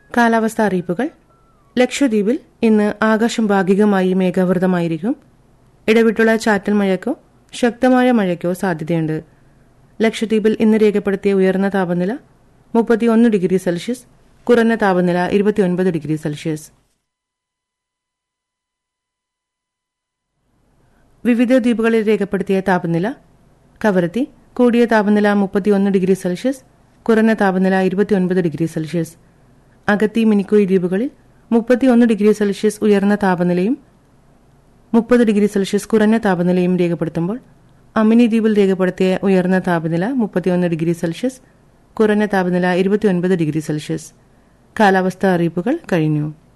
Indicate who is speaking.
Speaker 1: കാലാവസ്ഥാ അറിയിപ്പുകൾ ലക്ഷദ്വീപിൽ ഇന്ന് ആകാശം ഭാഗികമായി മേഘാവൃതമായിരിക്കും ഇടവിട്ടുള്ള ചാറ്റൽ മഴയ്ക്കോ ശക്തമായ മഴയ്ക്കോ സാധ്യതയുണ്ട് ലക്ഷദ്വീപിൽ ഇന്ന് രേഖപ്പെടുത്തിയ ഉയർന്ന താപനില മുപ്പത്തിയൊന്ന് ഡിഗ്രി സെൽഷ്യസ് കുറഞ്ഞ താപനില ഇരുപത്തിയൊൻപത് ഡിഗ്രി സെൽഷ്യസ് വിവിധ ദ്വീപുകളിൽ രേഖപ്പെടുത്തിയ താപനില കവരത്തി കൂടിയ താപനില മുപ്പത്തിയൊന്ന് ഡിഗ്രി സെൽഷ്യസ് കുറഞ്ഞ താപനില ഇരുപത്തിയൊൻപത് ഡിഗ്രി സെൽഷ്യസ് അഗത്തി മിനിക്കോയ് ദ്വീപുകളിൽ മുപ്പത്തിയൊന്ന് ഡിഗ്രി സെൽഷ്യസ് ഉയർന്ന താപനിലയും മുപ്പത് ഡിഗ്രി സെൽഷ്യസ് കുറഞ്ഞ താപനിലയും രേഖപ്പെടുത്തുമ്പോൾ അമിനി ദ്വീപിൽ രേഖപ്പെടുത്തിയ ഉയർന്ന താപനില മുപ്പത്തിയൊന്ന് ഡിഗ്രി സെൽഷ്യസ് കുറഞ്ഞ താപനില ഇരുപത്തിയൊൻപത് ഡിഗ്രി സെൽഷ്യസ് കാലാവസ്ഥാ അറിയിപ്പുകൾ കഴിഞ്ഞു